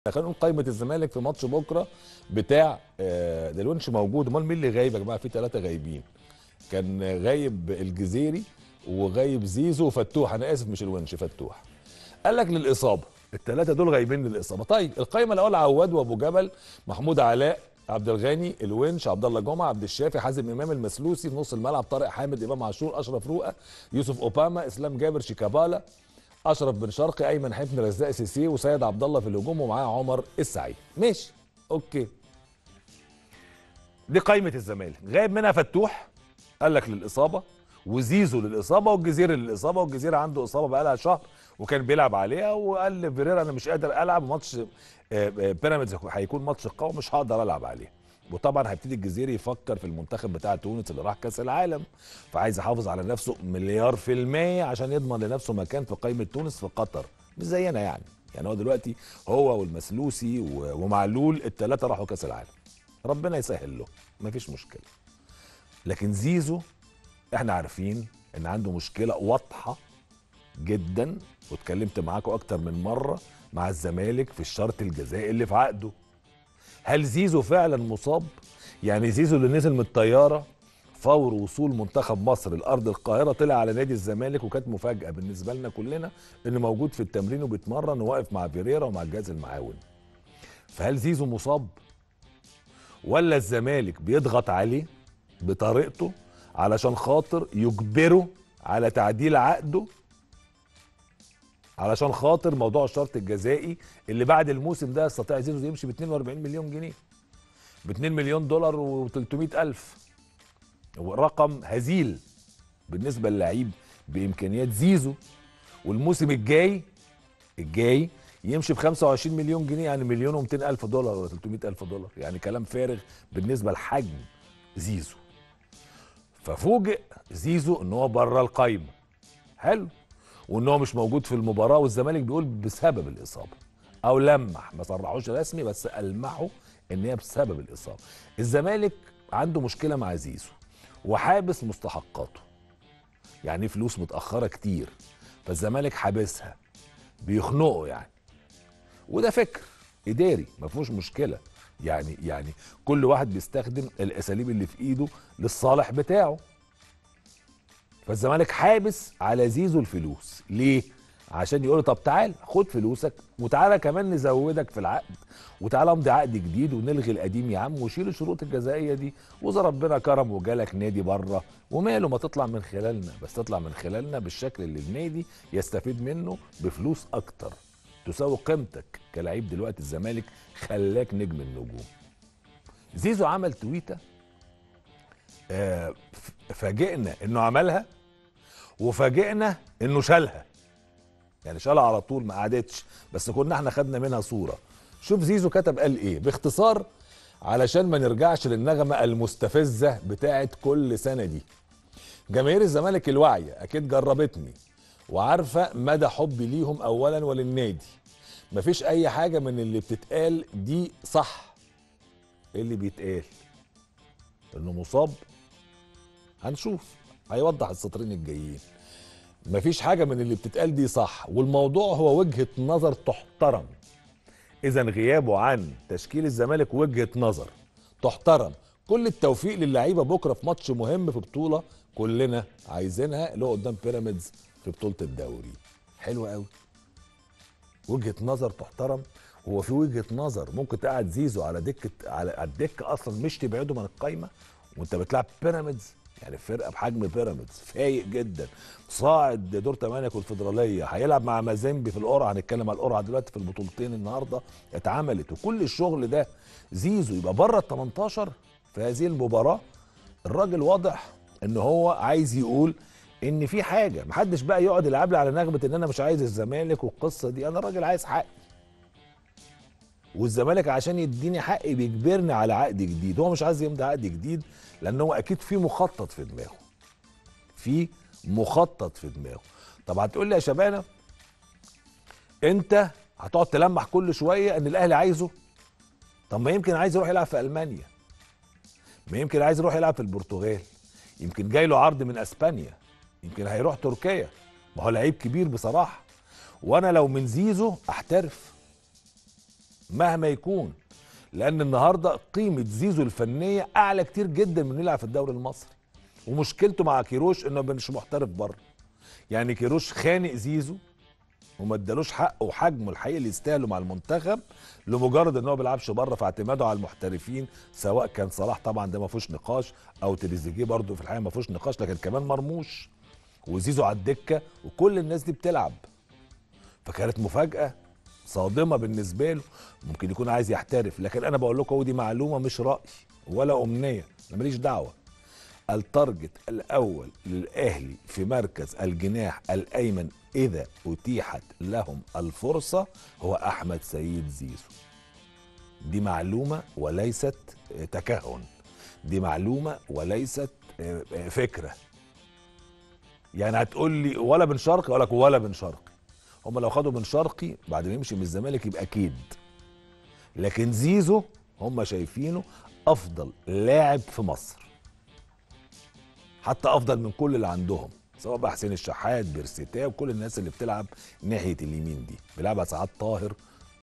خلينا نقول قائمه الزمالك في ماتش بكره بتاع آه، ده الونش موجود امال مين اللي غايب يا جماعه في ثلاثه غايبين كان غايب الجزيري وغايب زيزو وفتوح انا اسف مش الونش فتوح قال لك للاصابه الثلاثه دول غايبين للاصابه طيب القائمه الاول عواد وابو جبل محمود علاء عبد الغني الونش عبد الله جمعه عبد الشافي حازم امام المسلوسي في نص الملعب طارق حامد امام عاشور اشرف رؤى يوسف اوباما اسلام جابر شيكابالا اشرف بن شرقي ايمن حفني رزاق سيسي وسيد عبد الله في الهجوم ومعاه عمر السعيد ماشي اوكي دي قائمه الزمالك غايب منها فتوح قال لك للاصابه وزيزو للاصابه والجزيري للاصابه والجزيري عنده اصابه بقى لها شهر وكان بيلعب عليها وقال لفيريرا انا مش قادر العب ماتش آه، آه، بيراميدز هيكون ماتش قوي مش هقدر العب عليه وطبعا هيبتدي الجزيري يفكر في المنتخب بتاع تونس اللي راح كاس العالم فعايز يحافظ على نفسه مليار في المية عشان يضمن لنفسه مكان في قائمة تونس في قطر مش زينا يعني يعني هو دلوقتي هو والمسلوسي و- ومعلول الثلاثة راحوا كاس العالم ربنا يسهل له مفيش مشكلة لكن زيزو احنا عارفين ان عنده مشكلة واضحة جدا واتكلمت معاكم اكتر من مرة مع الزمالك في الشرط الجزائي اللي في عقده هل زيزو فعلا مصاب يعني زيزو اللي نزل من الطياره فور وصول منتخب مصر لارض القاهره طلع على نادي الزمالك وكانت مفاجاه بالنسبه لنا كلنا انه موجود في التمرين وبيتمرن وواقف مع فيريرا ومع الجهاز المعاون فهل زيزو مصاب ولا الزمالك بيضغط عليه بطريقته علشان خاطر يجبره على تعديل عقده علشان خاطر موضوع الشرط الجزائي اللي بعد الموسم ده يستطيع زيزو يمشي ب 42 مليون جنيه ب 2 مليون دولار و300 الف رقم هزيل بالنسبه للعيب بامكانيات زيزو والموسم الجاي الجاي يمشي ب 25 مليون جنيه يعني مليون و200 الف دولار ولا 300 الف دولار يعني كلام فارغ بالنسبه لحجم زيزو ففوجئ زيزو ان هو بره القايمه حلو وان هو مش موجود في المباراه والزمالك بيقول بسبب الاصابه او لمح ما صرحوش رسمي بس المحوا ان هي بسبب الاصابه الزمالك عنده مشكله مع زيزو وحابس مستحقاته يعني فلوس متاخره كتير فالزمالك حابسها بيخنقه يعني وده فكر اداري ما فيهوش مشكله يعني يعني كل واحد بيستخدم الاساليب اللي في ايده للصالح بتاعه فالزمالك حابس على زيزو الفلوس ليه عشان يقول له طب تعال خد فلوسك وتعالى كمان نزودك في العقد وتعالى امضي عقد جديد ونلغي القديم يا عم وشيل الشروط الجزائيه دي واذا ربنا كرم وجالك نادي بره وماله ما تطلع من خلالنا بس تطلع من خلالنا بالشكل اللي النادي يستفيد منه بفلوس اكتر تساوي قيمتك كلاعب دلوقتي الزمالك خلاك نجم النجوم زيزو عمل تويته آه، ف- فاجئنا انه عملها وفاجئنا انه شالها يعني شالها على طول ما قعدتش بس كنا احنا خدنا منها صوره شوف زيزو كتب قال ايه باختصار علشان ما نرجعش للنغمه المستفزه بتاعت كل سنه دي جماهير الزمالك الواعيه اكيد جربتني وعارفه مدى حبي ليهم اولا وللنادي مفيش اي حاجه من اللي بتتقال دي صح ايه اللي بيتقال انه مصاب هنشوف هيوضح السطرين الجايين مفيش حاجه من اللي بتتقال دي صح والموضوع هو وجهه نظر تحترم اذا غيابه عن تشكيل الزمالك وجهه نظر تحترم كل التوفيق للعيبه بكره في ماتش مهم في بطوله كلنا عايزينها اللي هو قدام بيراميدز في بطوله الدوري حلو قوي وجهه نظر تحترم هو في وجهه نظر ممكن تقعد زيزو على دكه على على الدكه اصلا مش تبعده من القايمه وانت بتلعب بيراميدز يعني فرقه بحجم بيراميدز فايق جدا صاعد دور 8 كونفدراليه هيلعب مع مازيمبي في القرعه هنتكلم على القرعه دلوقتي في البطولتين النهارده اتعملت وكل الشغل ده زيزو يبقى بره ال 18 في هذه المباراه الراجل واضح ان هو عايز يقول ان في حاجه محدش بقى يقعد يلعب لي على نغمه ان انا مش عايز الزمالك والقصه دي انا راجل عايز حقي والزمالك عشان يديني حقي بيجبرني على عقد جديد هو مش عايز يمضي عقد جديد لان هو اكيد في مخطط في دماغه في مخطط في دماغه طب هتقول لي يا شبانه انت هتقعد تلمح كل شويه ان الاهلي عايزه طب ما يمكن عايز يروح يلعب في المانيا ما يمكن عايز يروح يلعب في البرتغال يمكن جاي له عرض من اسبانيا يمكن هيروح تركيا ما هو لعيب كبير بصراحه وانا لو من زيزو احترف مهما يكون لان النهارده قيمه زيزو الفنيه اعلى كتير جدا من يلعب في الدوري المصري ومشكلته مع كيروش انه مش محترف بره يعني كيروش خانق زيزو وما ادالوش حقه وحجمه الحقيقي اللي يستاهله مع المنتخب لمجرد ان هو ما بيلعبش بره في اعتماده على المحترفين سواء كان صلاح طبعا ده ما فيهوش نقاش او تريزيجيه برده في الحقيقه ما فيهوش نقاش لكن كمان مرموش وزيزو على الدكه وكل الناس دي بتلعب فكانت مفاجاه صادمه بالنسبه له ممكن يكون عايز يحترف لكن انا بقول لكم ودي معلومه مش راي ولا امنيه انا ماليش دعوه التارجت الاول للاهلي في مركز الجناح الايمن اذا اتيحت لهم الفرصه هو احمد سيد زيزو دي معلومه وليست تكهن دي معلومه وليست فكره يعني هتقول لي ولا بن شرقي اقول لك ولا بن شرقي هم لو خدوا بن شرقي بعد ما يمشي من الزمالك يبقى اكيد لكن زيزو هم شايفينه افضل لاعب في مصر حتى افضل من كل اللي عندهم سواء بقى حسين الشحات بيرسيتاو وكل الناس اللي بتلعب ناحيه اليمين دي بيلعبها ساعات طاهر